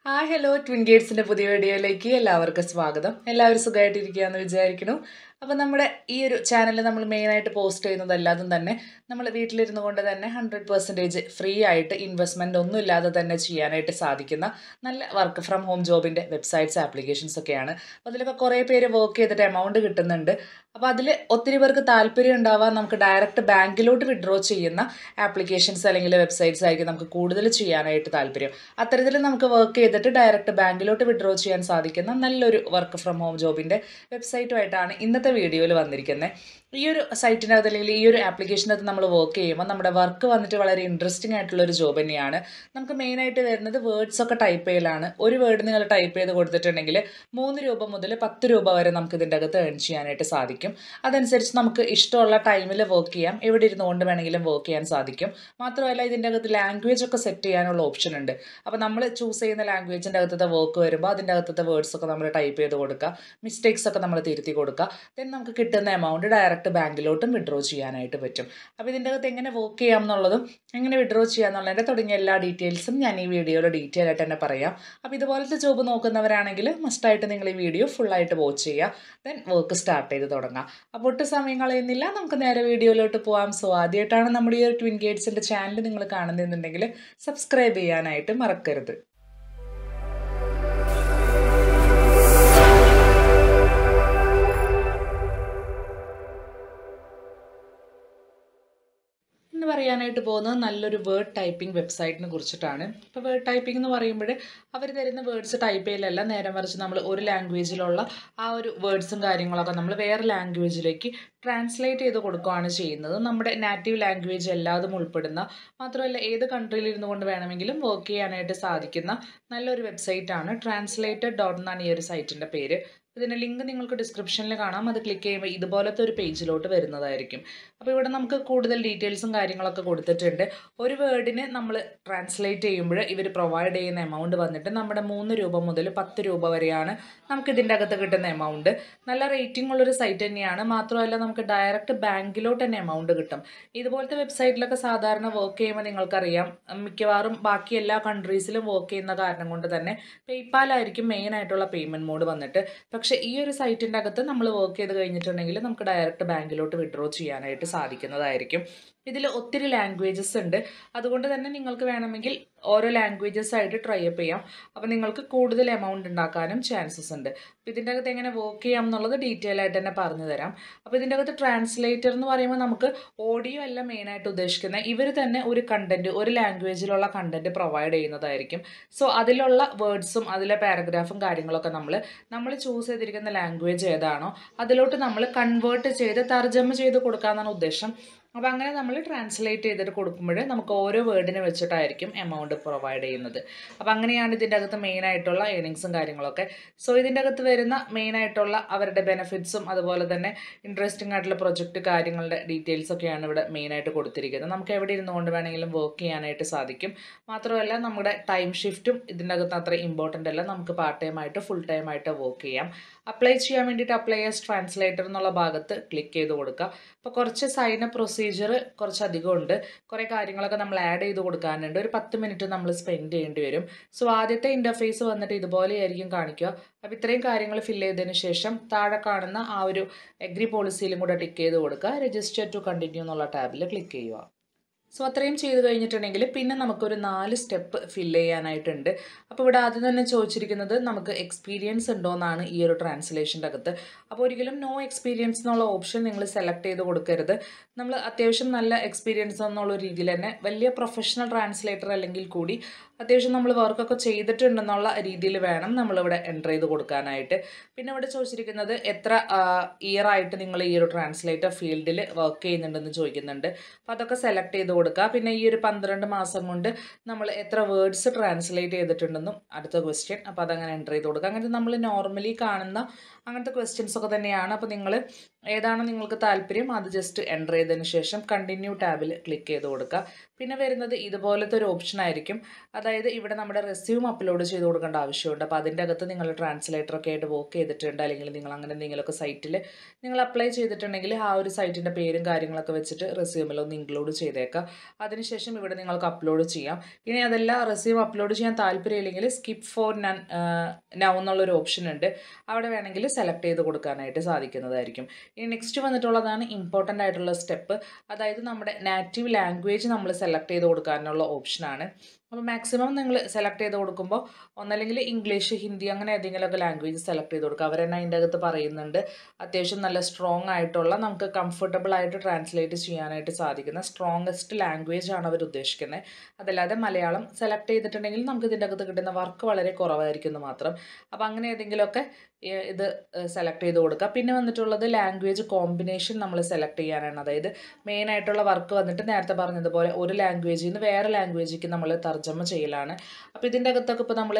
hi hello twin ഗേറ്റ്സിൻ്റെ പുതിയ വീഡിയോയിലേക്ക് എല്ലാവർക്കും സ്വാഗതം എല്ലാവരും സുഖമായിട്ടിരിക്കുകയെന്ന് വിചാരിക്കുന്നു അപ്പോൾ നമ്മുടെ ഈ ഒരു ചാനലിൽ നമ്മൾ മെയിനായിട്ട് പോസ്റ്റ് ചെയ്യുന്നത് എല്ലാതും തന്നെ നമ്മൾ വീട്ടിലിരുന്നു കൊണ്ട് തന്നെ ഹൺഡ്രഡ് പെർസെൻറ്റേജ് ഫ്രീ ആയിട്ട് ഇൻവെസ്റ്റ്മെൻ്റ് ഒന്നും ഇല്ലാതെ തന്നെ ചെയ്യാനായിട്ട് സാധിക്കുന്ന നല്ല വർക്ക് ഫ്രം ഹോം ജോബിൻ്റെ വെബ്സൈറ്റ്സ് ആപ്ലിക്കേഷൻസ് ഒക്കെയാണ് അപ്പോൾ അതിലൊക്കെ കുറേ പേര് വർക്ക് ചെയ്തിട്ട് എമൗണ്ട് കിട്ടുന്നുണ്ട് അപ്പോൾ അതിൽ ഒത്തിരി പേർക്ക് താല്പര്യം ഉണ്ടാവാൻ നമുക്ക് ഡയറക്റ്റ് ബാങ്കിലോട്ട് വിഡ്രോ ചെയ്യുന്ന ആപ്ലിക്കേഷൻസ് അല്ലെങ്കിൽ വെബ്സൈറ്റ്സ് ആയിരിക്കും നമുക്ക് കൂടുതൽ ചെയ്യാനായിട്ട് താല്പര്യം അത്തരത്തിൽ നമുക്ക് വർക്ക് ചെയ്തിട്ട് ഡയറക്റ്റ് ബാങ്കിലോട്ട് വിഡ്രോ ചെയ്യാൻ സാധിക്കുന്ന നല്ലൊരു വർക്ക് ഫ്രം ഹോം ജോബിൻ്റെ വെബ്സൈറ്റുമായിട്ടാണ് ഇന്നത്തെ വീഡിയോയിൽ വന്നിരിക്കുന്നത് ഈ ഒരു സൈറ്റിനകത്ത് അല്ലെങ്കിൽ ഈ ഒരു ആപ്ലിക്കേഷനകത്ത് നമ്മൾ വർക്ക് ചെയ്യുമ്പോൾ നമ്മുടെ വർക്ക് വന്നിട്ട് വളരെ ഇൻട്രസ്റ്റിംഗ് ആയിട്ടുള്ള ഒരു ജോബ് തന്നെയാണ് നമുക്ക് മെയിനായിട്ട് വരുന്നത് വേർഡ്സ് ഒക്കെ ടൈപ്പ് ചെയ്യലാണ് ഒരു വേർഡ് നിങ്ങൾ ടൈപ്പ് ചെയ്ത് കൊടുത്തിട്ടുണ്ടെങ്കിൽ മൂന്ന് രൂപ മുതൽ പത്ത് രൂപ വരെ നമുക്ക് ഇതിൻ്റെ അകത്ത് ഏൺ ചെയ്യാനായിട്ട് സാധിക്കും അതനുസരിച്ച് നമുക്ക് ഇഷ്ടമുള്ള ടൈമിൽ വർക്ക് ചെയ്യാം എവിടെ ഇരുന്ന് കൊണ്ട് വേണമെങ്കിലും വർക്ക് ചെയ്യാൻ സാധിക്കും മാത്രമല്ല ഇതിൻ്റെ അകത്ത് ലാംഗ്വേജ് ഒക്കെ സെറ്റ് ചെയ്യാനുള്ള ഓപ്ഷൻ ഉണ്ട് അപ്പോൾ നമ്മൾ ചൂസ് ചെയ്യുന്ന ലാംഗ്വേജിൻ്റെ അകത്തത്തെ വർക്ക് വരുമ്പോൾ അതിൻ്റെ അകത്തത്തെ വേർഡ്സ് ഒക്കെ നമ്മൾ ടൈപ്പ് ചെയ്ത് കൊടുക്കുക മിസ്റ്റേക്സ് ഒക്കെ നമ്മൾ തിരുത്തി കൊടുക്കുക ദെൻ നമുക്ക് കിട്ടുന്ന എമൗണ്ട് ഡയറക്റ്റ് ബാങ്കിലോട്ടും വിഡ്രോ ചെയ്യാനായിട്ട് പറ്റും അപ്പോൾ ഇതിൻ്റെ അകത്ത് എങ്ങനെ വർക്ക് ചെയ്യാം എന്നുള്ളതും എങ്ങനെ വിഡ്രോ ചെയ്യാം എന്നുള്ളതിൻ്റെ തുടങ്ങിയ എല്ലാ ഡീറ്റെയിൽസും ഞാൻ ഈ വീഡിയോയിൽ ഡീറ്റെയിൽ ആയിട്ട് തന്നെ പറയാം അപ്പോൾ ഇതുപോലത്തെ ജോബ് നോക്കുന്നവരാണെങ്കിൽ മസ്റ്റായിട്ട് നിങ്ങൾ ഈ വീഡിയോ ഫുള്ളായിട്ട് വാച്ച് ചെയ്യുക ദെൻ വർക്ക് സ്റ്റാർട്ട് ചെയ്ത് തുടങ്ങാം അപ്പോൾ ഒട്ടും സമയം കളയുന്നില്ല നമുക്ക് നേരെ വീഡിയോയിലോട്ട് പോകാം സോ ആദ്യമായിട്ടാണ് നമ്മുടെ ഈ ഒരു ട്വിൻ ഗേറ്റ്സിൻ്റെ ചാനൽ നിങ്ങൾ കാണുന്നതെന്നുണ്ടെങ്കിൽ സബ്സ്ക്രൈബ് ചെയ്യാനായിട്ട് മറക്കരുത് ഇന്ന് പറയാനായിട്ട് പോകുന്നത് നല്ലൊരു വേർഡ് ടൈപ്പിംഗ് വെബ്സൈറ്റിനെ കുറിച്ചിട്ടാണ് ഇപ്പോൾ വേർഡ് ടൈപ്പിംഗ് എന്ന് പറയുമ്പോൾ അവർ തരുന്ന വേർഡ്സ് ടൈപ്പ് ചെയ്യലല്ല നേരെ മറിച്ച് നമ്മൾ ഒരു ലാംഗ്വേജിലുള്ള ആ ഒരു വേർഡ്സും കാര്യങ്ങളൊക്കെ നമ്മൾ വേറെ ലാംഗ്വേജിലേക്ക് ട്രാൻസ്ലേറ്റ് ചെയ്ത് കൊടുക്കുകയാണ് ചെയ്യുന്നത് നമ്മുടെ നാറ്റീവ് ലാംഗ്വേജ് എല്ലാതും ഉൾപ്പെടുന്ന മാത്രമല്ല ഏത് കൺട്രിയിൽ ഇരുന്നു കൊണ്ട് വേണമെങ്കിലും വർക്ക് ചെയ്യാനായിട്ട് സാധിക്കുന്ന നല്ലൊരു വെബ്സൈറ്റാണ് ട്രാൻസ്ലേറ്റഡ് ഡോട്ട് എന്നാണ് ഈ ഒരു സൈറ്റിൻ്റെ പേര് ഇതിൻ്റെ ലിങ്ക് നിങ്ങൾക്ക് ഡിസ്ക്രിപ്ഷനിൽ കാണാം അത് ക്ലിക്ക് ചെയ്യുമ്പോൾ ഇതുപോലത്തെ ഒരു പേജിലോട്ട് വരുന്നതായിരിക്കും അപ്പോൾ ഇവിടെ നമുക്ക് കൂടുതൽ ഡീറ്റെയിൽസും കാര്യങ്ങളൊക്കെ കൊടുത്തിട്ടുണ്ട് ഒരു വേർഡിന് നമ്മൾ ട്രാൻസ്ലേറ്റ് ചെയ്യുമ്പോൾ ഇവർ പ്രൊവൈഡ് ചെയ്യുന്ന എമൗണ്ട് വന്നിട്ട് നമ്മുടെ മൂന്ന് രൂപ മുതൽ പത്ത് രൂപ വരെയാണ് നമുക്ക് ഇതിൻ്റെ അകത്ത് കിട്ടുന്ന എമൗണ്ട് നല്ല റേറ്റിംഗ് ഉള്ളൊരു സൈറ്റ് തന്നെയാണ് മാത്രമല്ല നമുക്ക് ഡയറക്റ്റ് ബാങ്കിലോട്ട് തന്നെ എമൗണ്ട് കിട്ടും ഇതുപോലത്തെ വെബ്സൈറ്റിലൊക്കെ സാധാരണ വർക്ക് ചെയ്യുമ്പോൾ നിങ്ങൾക്കറിയാം മിക്കവാറും ബാക്കി എല്ലാ കൺട്രീസിലും വർക്ക് ചെയ്യുന്ന കാരണം കൊണ്ട് തന്നെ പേയ്പാലായിരിക്കും മെയിൻ ആയിട്ടുള്ള പേയ്മെൻറ്റ് മോഡ് വന്നിട്ട് പക്ഷേ ഈ ഒരു സൈറ്റിൻ്റെ അകത്ത് നമ്മൾ വർക്ക് ചെയ്ത് കഴിഞ്ഞിട്ടുണ്ടെങ്കിൽ നമുക്ക് ഡയറക്റ്റ് ബാങ്കിലോട്ട് വിഡ്രോ ചെയ്യാനായിട്ട് സാധിക്കുന്നതായിരിക്കും ഇതിൽ ഒത്തിരി ലാംഗ്വേജസ് ഉണ്ട് അതുകൊണ്ട് തന്നെ നിങ്ങൾക്ക് വേണമെങ്കിൽ ഓരോ ലാംഗ്വേജസ് ആയിട്ട് ട്രൈ അപ്പ് ചെയ്യാം അപ്പോൾ നിങ്ങൾക്ക് കൂടുതൽ എമൗണ്ട് ഉണ്ടാക്കാനും ചാൻസസ് ഉണ്ട് അപ്പോൾ ഇതിൻ്റെ അകത്ത് എങ്ങനെ വർക്ക് ചെയ്യാം എന്നുള്ളത് ഡീറ്റെയിൽ ആയിട്ട് തന്നെ പറഞ്ഞു തരാം അപ്പോൾ ഇതിൻ്റെ അകത്ത് ട്രാൻസ്ലേറ്റർ എന്ന് പറയുമ്പോൾ നമുക്ക് ഓഡിയോ അല്ല മെയിനായിട്ട് ഉദ്ദേശിക്കുന്നത് ഇവർ തന്നെ ഒരു കണ്ടൻറ്റ് ഒരു ലാംഗ്വേജിലുള്ള കണ്ടൻറ്റ് പ്രൊവൈഡ് ചെയ്യുന്നതായിരിക്കും സോ അതിലുള്ള വേർഡ്സും അതിലെ പാരഗ്രാഫും കാര്യങ്ങളൊക്കെ നമ്മൾ നമ്മൾ ചൂസ് ചെയ്തിരിക്കുന്ന ലാംഗ്വേജ് ഏതാണോ അതിലോട്ട് നമ്മൾ കൺവേർട്ട് ചെയ്ത് തർജ്ജമ ചെയ്ത് കൊടുക്കാമെന്നാണ് ഉദ്ദേശം അപ്പോൾ അങ്ങനെ നമ്മൾ ട്രാൻസ്ലേറ്റ് ചെയ്തിട്ട് കൊടുക്കുമ്പോൾ നമുക്ക് ഓരോ വേർഡിനെ വെച്ചിട്ടായിരിക്കും എമൗണ്ട് പ്രൊവൈഡ് ചെയ്യുന്നത് അപ്പോൾ അങ്ങനെയാണ് ഇതിൻ്റെ അകത്ത് മെയിനായിട്ടുള്ള ഏണിങ്സും കാര്യങ്ങളൊക്കെ സോ ഇതിൻ്റെ അകത്ത് വരുന്ന മെയിനായിട്ടുള്ള അവരുടെ ബെനിഫിറ്റ്സും അതുപോലെ തന്നെ ഇൻട്രസ്റ്റിംഗ് ആയിട്ടുള്ള പ്രൊജക്റ്റ് കാര്യങ്ങളുടെ ഡീറ്റെയിൽസ് ഒക്കെയാണ് ഇവിടെ മെയിനായിട്ട് കൊടുത്തിരിക്കുന്നത് നമുക്ക് എവിടെ ഇരുന്നുകൊണ്ട് വേണമെങ്കിലും വർക്ക് ചെയ്യാനായിട്ട് സാധിക്കും മാത്രമല്ല നമ്മുടെ ടൈം ഷിഫ്റ്റും ഇതിൻ്റെ അകത്ത് അത്ര ഇമ്പോർട്ടൻ്റ് അല്ല നമുക്ക് പാർട്ട് ടൈം ആയിട്ട് ഫുൾ ടൈം ആയിട്ട് വർക്ക് ചെയ്യാം അപ്ലൈ ചെയ്യാൻ വേണ്ടിയിട്ട് അപ്ലൈ ആസ് ട്രാൻസ്ലേറ്റർ എന്നുള്ള ഭാഗത്ത് ക്ലിക്ക് ചെയ്ത് കൊടുക്കുക അപ്പോൾ കുറച്ച് സൈൻ അപ്പ് പ്രൊസീജിയർ കുറച്ച് അധികം ഉണ്ട് കുറേ കാര്യങ്ങളൊക്കെ നമ്മൾ ആഡ് ചെയ്ത് കൊടുക്കാനുണ്ട് ഒരു പത്ത് മിനിറ്റ് നമ്മൾ സ്പെൻഡ് ചെയ്യേണ്ടി വരും സോ ആദ്യത്തെ ഇൻ്റർഫേസ് വന്നിട്ട് ഇതുപോലെയായിരിക്കും കാണിക്കുക അപ്പോൾ ഇത്രയും കാര്യങ്ങൾ ഫില്ല് ചെയ്തതിന് ശേഷം താഴെ കാണുന്ന ആ ഒരു എഗ്രി പോളിസിയിലും കൂടെ ടിക്ക് ചെയ്ത് കൊടുക്കുക രജിസ്റ്റർ ടു കണ്ടിന്യൂ എന്നുള്ള ടാബിൽ ക്ലിക്ക് ചെയ്യുക സോ അത്രയും ചെയ്ത് കഴിഞ്ഞിട്ടുണ്ടെങ്കിൽ പിന്നെ നമുക്കൊരു നാല് സ്റ്റെപ്പ് ഫില്ല് ചെയ്യാനായിട്ടുണ്ട് അപ്പോൾ ഇവിടെ ആദ്യം തന്നെ ചോദിച്ചിരിക്കുന്നത് നമുക്ക് എക്സ്പീരിയൻസ് ഉണ്ടോ എന്നാണ് ഈ ഒരു ട്രാൻസ്ലേഷൻ്റെ അകത്ത് അപ്പോൾ ഒരിക്കലും നോ എക്സ്പീരിയൻസ് എന്നുള്ള ഓപ്ഷൻ നിങ്ങൾ സെലക്ട് ചെയ്ത് കൊടുക്കരുത് നമ്മൾ അത്യാവശ്യം നല്ല എക്സ്പീരിയൻസ് എന്നുള്ള രീതിയിൽ തന്നെ വലിയ പ്രൊഫഷണൽ ട്രാൻസ്ലേറ്റർ അല്ലെങ്കിൽ കൂടി അത്യാവശ്യം നമ്മൾ വർക്കൊക്കെ ചെയ്തിട്ടുണ്ടെന്നുള്ള രീതിയിൽ വേണം നമ്മളിവിടെ എൻ്റർ ചെയ്ത് കൊടുക്കാനായിട്ട് പിന്നെ ഇവിടെ ചോദിച്ചിരിക്കുന്നത് എത്ര ഇയർ ആയിട്ട് നിങ്ങൾ ഈ ഒരു ട്രാൻസ്ലേറ്റർ ഫീൽഡിൽ വർക്ക് ചെയ്യുന്നുണ്ടെന്ന് ചോദിക്കുന്നുണ്ട് അപ്പോൾ അതൊക്കെ സെലക്ട് ചെയ്ത് കൊടുക്കുക പിന്നെ ഈ ഒരു പന്ത്രണ്ട് മാസം കൊണ്ട് നമ്മൾ എത്ര വേർഡ്സ് ട്രാൻസ്ലേറ്റ് ചെയ്തിട്ടുണ്ടെന്നും അടുത്ത ക്വസ്റ്റ്യൻ അപ്പോൾ അതങ്ങനെ എൻ്റർ ചെയ്ത് കൊടുക്കുക അങ്ങനത്തെ നമ്മൾ നോർമലി കാണുന്ന അങ്ങനത്തെ ക്വസ്റ്റ്യൻസ് ഒക്കെ തന്നെയാണ് അപ്പോൾ നിങ്ങൾ ഏതാണോ നിങ്ങൾക്ക് താല്പര്യം അത് ജസ്റ്റ് എൻ്റർ ചെയ്തതിന് ശേഷം കണ്ടിന്യൂ ടാബിൽ ക്ലിക്ക് ചെയ്ത് കൊടുക്കുക പിന്നെ വരുന്നത് ഇതുപോലത്തെ ഒരു ഓപ്ഷൻ ആയിരിക്കും അതായത് ഇവിടെ നമ്മുടെ റെസ്യൂം അപ്ലോഡ് ചെയ്ത് കൊടുക്കേണ്ട ആവശ്യമുണ്ട് അപ്പോൾ അതിൻ്റെ അകത്ത് നിങ്ങൾ ട്രാൻസ്ലേറ്ററൊക്കെ ആയിട്ട് വർക്ക് ചെയ്തിട്ടുണ്ട് അല്ലെങ്കിൽ നിങ്ങൾ അങ്ങനെ എന്തെങ്കിലുമൊക്കെ സൈറ്റിൽ നിങ്ങൾ അപ്ലൈ ചെയ്തിട്ടുണ്ടെങ്കിൽ ആ ഒരു സൈറ്റിൻ്റെ പേരും കാര്യങ്ങളൊക്കെ വെച്ചിട്ട് റെസ്യൂമിൽ ഒന്ന് ഇൻക്ലൂഡ് ചെയ്തേക്കാം അതിനുശേഷം ഇവിടെ നിങ്ങൾക്ക് അപ്ലോഡ് ചെയ്യാം ഇനി അതല്ല റെസ്യൂം അപ്ലോഡ് ചെയ്യാൻ താല്പര്യമില്ലെങ്കിൽ സ്കിപ്പ് ഫോർ നൺ നൗ എന്നുള്ളൊരു ഓപ്ഷൻ ഉണ്ട് അവിടെ വേണമെങ്കിൽ സെലക്ട് ചെയ്ത് കൊടുക്കാനായിട്ട് സാധിക്കുന്നതായിരിക്കും ഇനി നെക്സ്റ്റ് വന്നിട്ടുള്ളതാണ് ഇമ്പോർട്ടൻ്റ് ആയിട്ടുള്ള സ്റ്റെപ്പ് അതായത് നമ്മുടെ നാറ്റീവ് ലാംഗ്വേജ് നമ്മൾ സെലക്ട് ചെയ്ത് കൊടുക്കാനുള്ള ഓപ്ഷനാണ് അപ്പോൾ മാക്സിമം നിങ്ങൾ സെലക്ട് ചെയ്ത് കൊടുക്കുമ്പോൾ ഒന്നല്ലെങ്കിൽ ഇംഗ്ലീഷ് ഹിന്ദി അങ്ങനെ ഏതെങ്കിലുമൊക്കെ ലാംഗ്വേജ് സെലക്ട് ചെയ്ത് കൊടുക്കുക അവർ തന്നെ അതിൻ്റെ അകത്ത് പറയുന്നുണ്ട് അത്യാവശ്യം നല്ല സ്ട്രോങ് ആയിട്ടുള്ള നമുക്ക് കംഫർട്ടബിൾ ആയിട്ട് ട്രാൻസ്ലേറ്റ് ചെയ്യാനായിട്ട് സാധിക്കുന്ന സ്ട്രോങ്ങസ്റ്റ് ലാംഗ്വേജ് ആണ് അവർ ഉദ്ദേശിക്കുന്നത് അതല്ലാതെ മലയാളം സെലക്ട് ചെയ്തിട്ടുണ്ടെങ്കിൽ നമുക്ക് ഇതിൻ്റെ അകത്ത് കിട്ടുന്ന വർക്ക് വളരെ കുറവായിരിക്കും എന്ന് മാത്രം അപ്പോൾ അങ്ങനെ ഏതെങ്കിലുമൊക്കെ ഏഹ്, ഇത് സെലക്ട് ചെയ്ത് കൊടുക്കുക പിന്നെ വന്നിട്ടുള്ളത് ലാംഗ്വേജ് കോമ്പിനേഷൻ നമ്മൾ സെലക്ട് ചെയ്യാനാണ് അതായത് മെയിൻ ആയിട്ടുള്ള വർക്ക് വന്നിട്ട് നേരത്തെ പറഞ്ഞതുപോലെ ഒരു ലാംഗ്വേജിൽ നിന്ന് വേറെ ലാംഗ്വേജിലേക്ക് നമ്മൾ തർജ്ജമ ചെയ്യലാണ് അപ്പോൾ ഇതിൻ്റെ അകത്തൊക്കെ ഇപ്പോൾ നമ്മൾ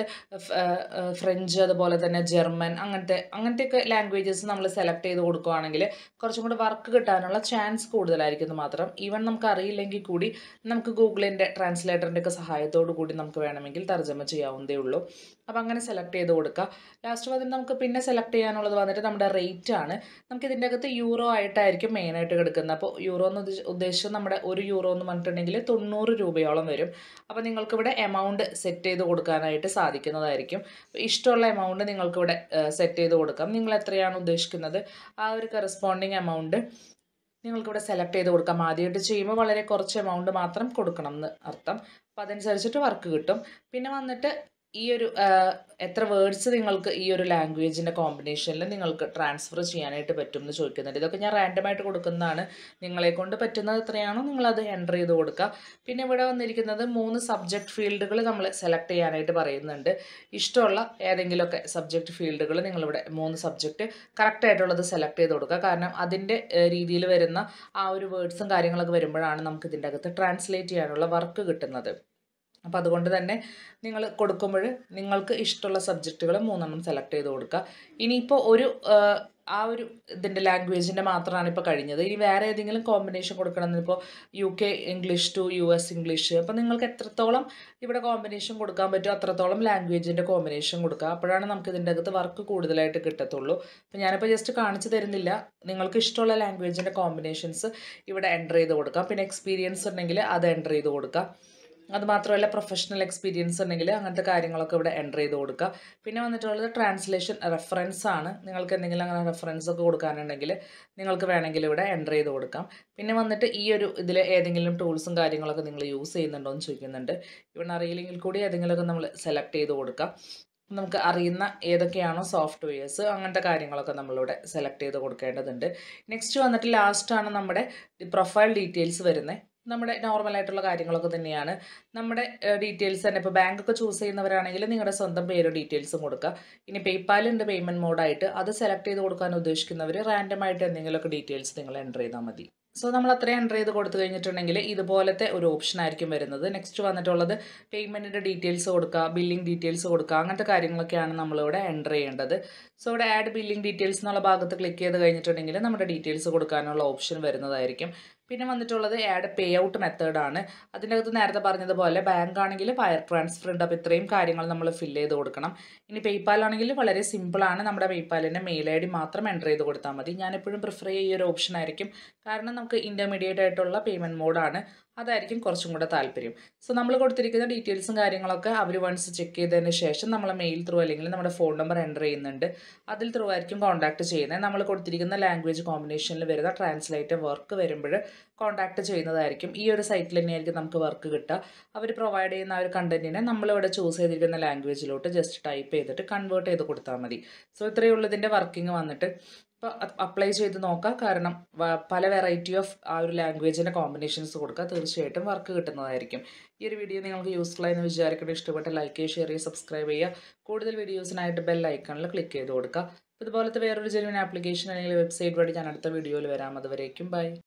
ഫ്രഞ്ച് അതുപോലെ തന്നെ ജർമ്മൻ അങ്ങനത്തെ അങ്ങനത്തെയൊക്കെ ലാംഗ്വേജസ് നമ്മൾ സെലക്ട് ചെയ്ത് കൊടുക്കുകയാണെങ്കിൽ കുറച്ചും കൂടി വർക്ക് കിട്ടാനുള്ള ചാൻസ് കൂടുതലായിരിക്കും എന്ന് മാത്രം ഈവൻ നമുക്ക് അറിയില്ലെങ്കിൽ കൂടി നമുക്ക് ഗൂഗിളിൻ്റെ ട്രാൻസ്ലേറ്ററിൻ്റെ ഒക്കെ സഹായത്തോടു കൂടി നമുക്ക് വേണമെങ്കിൽ തർജ്ജമ ചെയ്യാവുന്നതേ ഉള്ളൂ അപ്പോൾ അങ്ങനെ സെലക്ട് ചെയ്ത് കൊടുക്കുക ലാസ്റ്റ് വന്നിട്ട് നമുക്ക് പിന്നെ സെലക്ട് ചെയ്യാനുള്ളത് വന്നിട്ട് നമ്മുടെ റേറ്റ് ആണ് നമുക്ക് ഇതിൻ്റെ അകത്ത് യൂറോ ആയിട്ടായിരിക്കും മെയിനായിട്ട് കിടക്കുന്നത് അപ്പോൾ യൂറോ എന്ന് ഉദ്ദേശ- ഉദ്ദേശിച്ച് നമ്മുടെ ഒരു യൂറോ എന്ന് പറഞ്ഞിട്ടുണ്ടെങ്കിൽ തൊണ്ണൂറ് രൂപയോളം വരും അപ്പോൾ നിങ്ങൾക്കിവിടെ എമൗണ്ട് സെറ്റ് ചെയ്ത് കൊടുക്കാനായിട്ട് സാധിക്കുന്നതായിരിക്കും ഇഷ്ടമുള്ള എമൗണ്ട് നിങ്ങൾക്കിവിടെ സെറ്റ് ചെയ്ത് കൊടുക്കാം നിങ്ങൾ എത്രയാണ് ഉദ്ദേശിക്കുന്നത് ആ ഒരു കറസ്പോണ്ടിങ് എമൗണ്ട് നിങ്ങൾക്കിവിടെ സെലക്ട് ചെയ്ത് കൊടുക്കാം ആദ്യമായിട്ട് ചെയ്യുമ്പോൾ വളരെ കുറച്ച് എമൗണ്ട് മാത്രം കൊടുക്കണം എന്ന് അർത്ഥം അപ്പോൾ അതനുസരിച്ചിട്ട് വർക്ക് കിട്ടും പിന്നെ വന്നിട്ട് ഈ ഒരു ആ, എത്ര വേർഡ്സ് നിങ്ങൾക്ക് ഈ ഒരു ലാംഗ്വേജിൻ്റെ കോമ്പിനേഷനിൽ നിങ്ങൾക്ക് ട്രാൻസ്ഫർ ചെയ്യാനായിട്ട് പറ്റും എന്ന് ചോദിക്കുന്നുണ്ട് ഇതൊക്കെ ഞാൻ റാൻഡമായിട്ട് കൊടുക്കുന്നതാണ് നിങ്ങളെ കൊണ്ട് പറ്റുന്നത് എത്രയാണോ നിങ്ങളത് എൻ്റർ ചെയ്ത് കൊടുക്കുക പിന്നെ ഇവിടെ വന്നിരിക്കുന്നത് മൂന്ന് സബ്ജക്റ്റ് ഫീൽഡുകൾ നമ്മൾ സെലക്ട് ചെയ്യാനായിട്ട് പറയുന്നുണ്ട് ഇഷ്ടമുള്ള ഏതെങ്കിലുമൊക്കെ സബ്ജക്റ്റ് ഫീൽഡുകൾ നിങ്ങളിവിടെ മൂന്ന് സബ്ജക്റ്റ് കറക്റ്റായിട്ടുള്ളത് സെലക്ട് ചെയ്ത് കൊടുക്കുക കാരണം അതിൻ്റെ രീതിയിൽ വരുന്ന ആ ഒരു വേർഡ്സും കാര്യങ്ങളൊക്കെ വരുമ്പോഴാണ് നമുക്ക് ഇതിൻ്റെ അകത്ത് ട്രാൻസ്ലേറ്റ് ചെയ്യാനുള്ള വർക്ക് കിട്ടുന്നത് അപ്പോൾ അതുകൊണ്ട് തന്നെ നിങ്ങൾ കൊടുക്കുമ്പോൾ നിങ്ങൾക്ക് ഇഷ്ടമുള്ള സബ്ജക്റ്റുകൾ മൂന്നെണ്ണം സെലക്ട് ചെയ്ത് കൊടുക്കുക ഇനിയിപ്പോൾ ഒരു ആ, ആ ഒരു ഇതിൻ്റെ ലാംഗ്വേജിൻ്റെ മാത്രമാണ് ഇപ്പോൾ കഴിഞ്ഞത് ഇനി വേറെ ഏതെങ്കിലും കോമ്പിനേഷൻ കൊടുക്കണമെന്ന് ഇപ്പോൾ U K English to you S English അപ്പോൾ നിങ്ങൾക്ക് എത്രത്തോളം ഇവിടെ കോമ്പിനേഷൻ കൊടുക്കാൻ പറ്റുമോ അത്രത്തോളം ലാംഗ്വേജിൻ്റെ കോമ്പിനേഷൻ കൊടുക്കുക അപ്പോഴാണ് നമുക്ക് ഇതിൻ്റെ അകത്ത് വർക്ക് കൂടുതലായിട്ട് കിട്ടത്തുള്ളൂ അപ്പോൾ ഞാനിപ്പോൾ ജസ്റ്റ് കാണിച്ചു തരുന്നില്ല നിങ്ങൾക്ക് ഇഷ്ടമുള്ള ലാംഗ്വേജിൻ്റെ കോമ്പിനേഷൻസ് ഇവിടെ എൻ്റർ ചെയ്ത് കൊടുക്കാം പിന്നെ എക്സ്പീരിയൻസ് ഉണ്ടെങ്കിൽ അത് എൻ്റർ ചെയ്ത് കൊടുക്കുക അത് മാത്രമല്ല പ്രൊഫഷണൽ എക്സ്പീരിയൻസ് ഉണ്ടെങ്കിൽ അങ്ങനത്തെ കാര്യങ്ങളൊക്കെ ഇവിടെ എൻ്റർ ചെയ്ത് കൊടുക്കുക പിന്നെ വന്നിട്ടുള്ളത് ട്രാൻസ്ലേഷൻ റെഫറൻസ് ആണ് നിങ്ങൾക്ക് എന്തെങ്കിലും അങ്ങനെ റെഫറൻസ് ഒക്കെ കൊടുക്കാനുണ്ടെങ്കിൽ നിങ്ങൾക്ക് വേണമെങ്കിൽ ഇവിടെ എൻ്റർ ചെയ്ത് കൊടുക്കാം പിന്നെ വന്നിട്ട് ഈ ഒരു ഇതിൽ ഏതെങ്കിലും ടൂൾസും കാര്യങ്ങളൊക്കെ നിങ്ങൾ യൂസ് ചെയ്യുന്നുണ്ടോ എന്ന് ചോദിക്കുന്നുണ്ട് ഇവിടെ അറിയില്ലെങ്കിൽ കൂടി ഏതെങ്കിലുമൊക്കെ നമ്മൾ സെലക്ട് ചെയ്ത് കൊടുക്കാം നമുക്ക് അറിയുന്ന ഏതൊക്കെയാണോ സോഫ്റ്റ്വെയർസ് അങ്ങനത്തെ കാര്യങ്ങളൊക്കെ നമ്മളിവിടെ സെലക്ട് ചെയ്ത് കൊടുക്കേണ്ടതുണ്ട് നെക്സ്റ്റ് വന്നിട്ട് ലാസ്റ്റാണ് നമ്മുടെ പ്രൊഫൈൽ ഡീറ്റെയിൽസ് വരുന്നത് നമ്മുടെ നോർമൽ ആയിട്ടുള്ള കാര്യങ്ങളൊക്കെ തന്നെയാണ് നമ്മുടെ ഡീറ്റെയിൽസ് തന്നെ ഇപ്പോൾ ബാങ്ക് ഒക്കെ ചൂസ് ചെയ്യുന്നവരാണെങ്കിൽ നിങ്ങളുടെ സ്വന്തം പേര് ഡീറ്റെയിൽസും കൊടുക്കുക ഇനി പേയ്പാൽ ഉണ്ട് പേയ്മെൻറ്റ് മോഡായിട്ട് അത് സെലക്ട് ചെയ്ത് കൊടുക്കാൻ ഉദ്ദേശിക്കുന്നവർ റാൻഡം ആയിട്ട് എന്തെങ്കിലുമൊക്കെ ഡീറ്റെയിൽസ് നിങ്ങൾ എൻ്റർ ചെയ്താൽ മതി സോ നമ്മൾ അത്രയും എൻ്റർ ചെയ്ത് കൊടുത്തു കഴിഞ്ഞിട്ടുണ്ടെങ്കിൽ ഇതുപോലത്തെ ഒരു ഓപ്ഷൻ ആയിരിക്കും വരുന്നത് നെക്സ്റ്റ് വന്നിട്ടുള്ളത് പേയ്മെൻറ്റിൻ്റെ ഡീറ്റെയിൽസ് കൊടുക്കുക ബില്ലിംഗ് ഡീറ്റെയിൽസ് കൊടുക്കുക അങ്ങനത്തെ കാര്യങ്ങളൊക്കെയാണ് നമ്മളിവിടെ എൻ്റർ ചെയ്യേണ്ടത് സോ ഇവിടെ ആഡ് ബില്ലിംഗ് ഡീറ്റെയിൽസ് എന്നുള്ള ഭാഗത്ത് ക്ലിക്ക് ചെയ്ത് കഴിഞ്ഞിട്ടുണ്ടെങ്കിൽ നമ്മുടെ ഡീറ്റെയിൽസ് കൊടുക്കാനുള്ള ഓപ്ഷൻ വരുന്നതായിരിക്കും പിന്നെ വന്നിട്ടുള്ളത് ആഡ് പേ ഔട്ട് മെത്തേഡാണ് അതിൻ്റെ അകത്ത് നേരത്തെ പറഞ്ഞതുപോലെ ബാങ്ക് ആണെങ്കിൽ വയർ ട്രാൻസ്ഫർ ഉണ്ട് അപ്പോൾ ഇത്രയും കാര്യങ്ങൾ നമ്മൾ ഫില്ല് ചെയ്ത് കൊടുക്കണം ഇനി പേയ്പാൽ ആണെങ്കിൽ വളരെ സിമ്പിളാണ് നമ്മുടെ പേയ്പാലിൻ്റെ മെയിൽ ഐ ഡി മാത്രം എൻ്റർ ചെയ്ത് കൊടുത്താൽ മതി ഞാൻ എപ്പോഴും പ്രിഫർ ചെയ്യുന്ന ഒരു ഓപ്ഷൻ ആയിരിക്കും കാരണം നമുക്ക് ഇൻ്റർമീഡിയറ്റ് ആയിട്ടുള്ള പേയ്മെൻറ്റ് മോഡാണ് അതായിരിക്കും കുറച്ചും കൂടെ താല്പര്യം സോ നമ്മൾ കൊടുത്തിരിക്കുന്ന ഡീറ്റെയിൽസും കാര്യങ്ങളൊക്കെ അവർ വൺസ് ചെക്ക് ചെയ്തതിന് ശേഷം നമ്മൾ മെയിൽ ത്രൂ അല്ലെങ്കിൽ നമ്മുടെ ഫോൺ നമ്പർ എൻ്റർ ചെയ്യുന്നുണ്ട് അതിൽ ത്രൂ ആയിരിക്കും കോൺടാക്ട് ചെയ്യുന്നത് നമ്മൾ കൊടുത്തിരിക്കുന്ന ലാംഗ്വേജ് കോമ്പിനേഷനിൽ വരുന്ന ട്രാൻസ്ലേറ്റർ വർക്ക് വരുമ്പോൾ കോൺടാക്ട് ചെയ്യുന്നതായിരിക്കും ഈ ഒരു സൈറ്റിൽ തന്നെയായിരിക്കും നമുക്ക് വർക്ക് കിട്ടുക അവർ പ്രൊവൈഡ് ചെയ്യുന്ന ആ ഒരു കണ്ടന്റിനെ നമ്മളിവിടെ ചൂസ് ചെയ്തിരിക്കുന്ന ലാംഗ്വേജിലോട്ട് ജസ്റ്റ് ടൈപ്പ് ചെയ്തിട്ട് കൺവേർട്ട് ചെയ്ത് കൊടുത്താൽ മതി സോ ഇത്രയേ ഉള്ളൂ ഇതിൻ്റെ വർക്കിംഗ് വന്നിട്ട് ഇപ്പോൾ അപ്ലൈ ചെയ്ത് നോക്കാം കാരണം വ- പല വെറൈറ്റി ഓഫ് ആ ഒരു ലാംഗ്വേജിൻ്റെ കോമ്പിനേഷൻസ് കൊടുക്കുക തീർച്ചയായിട്ടും വർക്ക് കിട്ടുന്നതായിരിക്കും ഈ ഒരു വീഡിയോ നിങ്ങൾക്ക് യൂസ്ഫുൾ ആയെന്ന് വിചാരിക്കണം ഇഷ്ടപ്പെട്ട ലൈക്ക് ചെയ്യുക ഷെയർ ചെയ്യുക സബ്സ്ക്രൈബ് ചെയ്യുക കൂടുതൽ വീഡിയോസിനായിട്ട് ബെൽ ഐക്കണിൽ ക്ലിക്ക് ചെയ്ത് കൊടുക്കുക ഇതുപോലത്തെ വേറൊരു ജെനുവിൻ ആപ്ലിക്കേഷൻ അല്ലെങ്കിൽ വെബ്സൈറ്റ് വഴി ഞാൻ അടുത്ത വീഡിയോയിൽ വരാം അതുവരേക്കും ബൈ